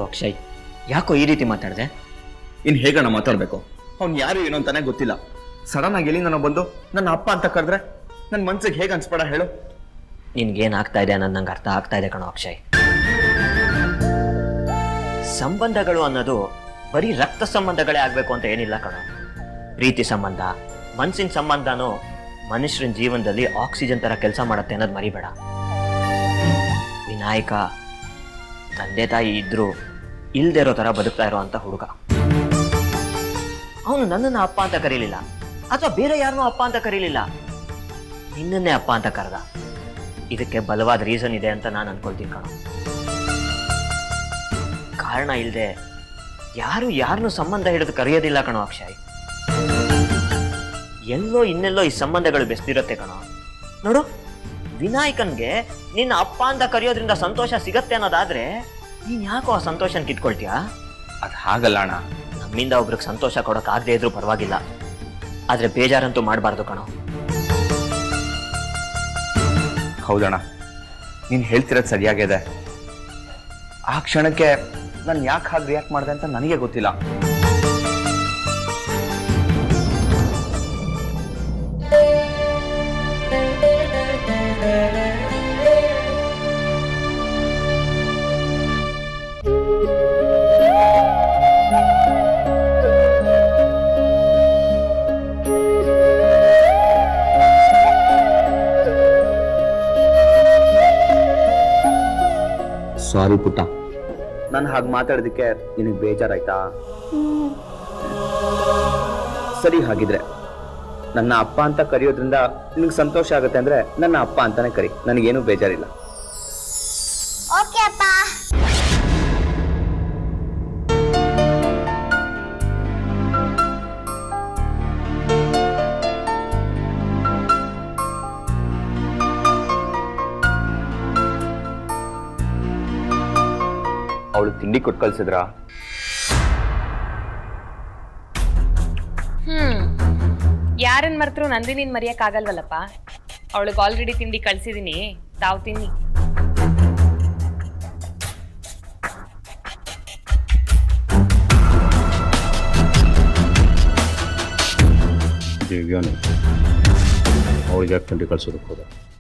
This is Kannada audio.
ಅಕ್ಷಯ್ ಯಾಕೋ ಈ ರೀತಿ ಮಾತಾಡಿದೆ ಇನ್ ಹೇಗಣ್ಣ ಮಾತಾಡ್ಬೇಕು ಅವ್ನು ಯಾರು ಏನು ಅಂತಾನೆ ಗೊತ್ತಿಲ್ಲ ಸಡನ್ ಆಗಿ ಎಲ್ಲಿ ನಾನು ಬಂದು ನನ್ನ ಅಪ್ಪ ಅಂತ ಕರೆದ್ರೆ ನನ್ನ ಮನ್ಸಿಗೆ ಹೇಗೆ ಅನ್ಸ್ಬೇಡ ಹೇಳು ನಿನ್ಗೇನ್ ಆಗ್ತಾ ಇದೆ ಅನ್ನೋದು ನಂಗೆ ಅರ್ಥ ಆಗ್ತಾ ಇದೆ ಕಣೋ ಅಕ್ಷಯ್ ಸಂಬಂಧಗಳು ಅನ್ನೋದು ಬರೀ ರಕ್ತ ಸಂಬಂಧಗಳೇ ಆಗ್ಬೇಕು ಅಂತ ಏನಿಲ್ಲ ಕಣೋ ಪ್ರೀತಿ ಸಂಬಂಧ ಮನ್ಸಿನ ಸಂಬಂಧನೂ ಮನುಷ್ಯರ ಜೀವನದಲ್ಲಿ ಆಕ್ಸಿಜನ್ ತರ ಕೆಲಸ ಮಾಡತ್ತೆ ಅನ್ನೋದು ಮರಿಬೇಡ ವಿನಾಯಕ ತಂದೆ ತಾಯಿ ಇದ್ರು ಇಲ್ದೇ ಇರೋ ತರ ಬದುಕ್ತಾ ಇರೋ ಅಂತ ಹುಡುಗ ಅವನು ನನ್ನನ್ನು ಅಪ್ಪ ಅಂತ ಕರೀಲಿಲ್ಲ ಅಥವಾ ಬೇರೆ ಯಾರನ್ನೂ ಅಪ್ಪ ಅಂತ ಕರೀಲಿಲ್ಲ ನಿನ್ನನ್ನೇ ಅಪ್ಪ ಅಂತ ಕರೆದ ಇದಕ್ಕೆ ಬಲವಾದ ರೀಸನ್ ಇದೆ ಅಂತ ನಾನು ಅನ್ಕೊಳ್ತೀನಿ ಕಣ ಕಾರಣ ಇಲ್ಲದೆ ಯಾರು ಯಾರನ್ನು ಸಂಬಂಧ ಹಿಡಿದು ಕರೆಯೋದಿಲ್ಲ ಕಣೋ ಅಕ್ಷಯ್ ಎಲ್ಲೋ ಇನ್ನೆಲ್ಲೋ ಈ ಸಂಬಂಧಗಳು ಬೆಸ್ತಿರುತ್ತೆ ಕಣೋ ನೋಡು ವಿನಾಯಕನ್ಗೆ ನಿನ್ನ ಅಪ್ಪ ಅಂತ ಕರೆಯೋದ್ರಿಂದ ಸಂತೋಷ ಸಿಗತ್ತೆ ಅನ್ನೋದಾದ್ರೆ ನೀನ್ ಯಾಕೋ ಆ ಸಂತೋಷನ ಕಿತ್ಕೊಳ್ತೀಯಾ ಅದು ಹಾಗಲ್ಲ ಅಣ್ಣ ನಮ್ಮಿಂದ ಒಬ್ರಿಗೆ ಸಂತೋಷ ಕೊಡೋಕೆ ಆಗದೆ ಇದ್ರೂ ಪರವಾಗಿಲ್ಲ ಆದ್ರೆ ಬೇಜಾರಂತೂ ಮಾಡಬಾರ್ದು ಕಣೋ ಹೌದಣ್ಣ ನೀನು ಹೇಳ್ತಿರೋದು ಸರಿಯಾಗಿದೆ ಆ ಕ್ಷಣಕ್ಕೆ ನಾನು ಯಾಕೆ ಹಾಗೆ ರಿಯಾಕ್ಟ್ ಮಾಡಿದೆ ಅಂತ ನನಗೆ ಗೊತ್ತಿಲ್ಲ ಸಾರಿ ಪುಟ್ಟ ನಾನು ಹಾಗೆ ಮಾತಾಡೋದಕ್ಕೆ ನಿನಗೆ ಬೇಜಾರಾಯ್ತಾ ಸರಿ ಹಾಗಿದ್ರೆ ನನ್ನ ಅಪ್ಪ ಅಂತ ಕರೆಯೋದ್ರಿಂದ ನಿನಗೆ ಸಂತೋಷ ಆಗುತ್ತೆ ಅಂದ್ರೆ ನನ್ನ ಅಪ್ಪ ಅಂತಾನೆ ಕರಿ ನನಗೇನು ಬೇಜಾರಿಲ್ಲ ಓಕೆ ಅಪ್ಪ ಅವಳು ತಿಂಡಿ ಕೊಟ್ಟು ಕಳ್ಸಿದ್ರಾ ಹ್ಮ್ ಯಾರನ್ ಮರ್ತರು ನಂದಿನಿನ್ ಮರೆಯಕ್ ಆಗಲ್ವಲ್ಲಪ್ಪ ಅವಳಿಗೆ ಆಲ್ರೆಡಿ ತಿಂಡಿ ಕಳ್ಸಿದೀನಿ ತಾವ್ ತಿನ್ನಿ ದಿವ್ಯಾನು ಅವಳಿಗೆ ಯಾಕೆ ತಿಂಡಿ ಕಳ್ಸೋದಕ್ಕೆ ಹೋದ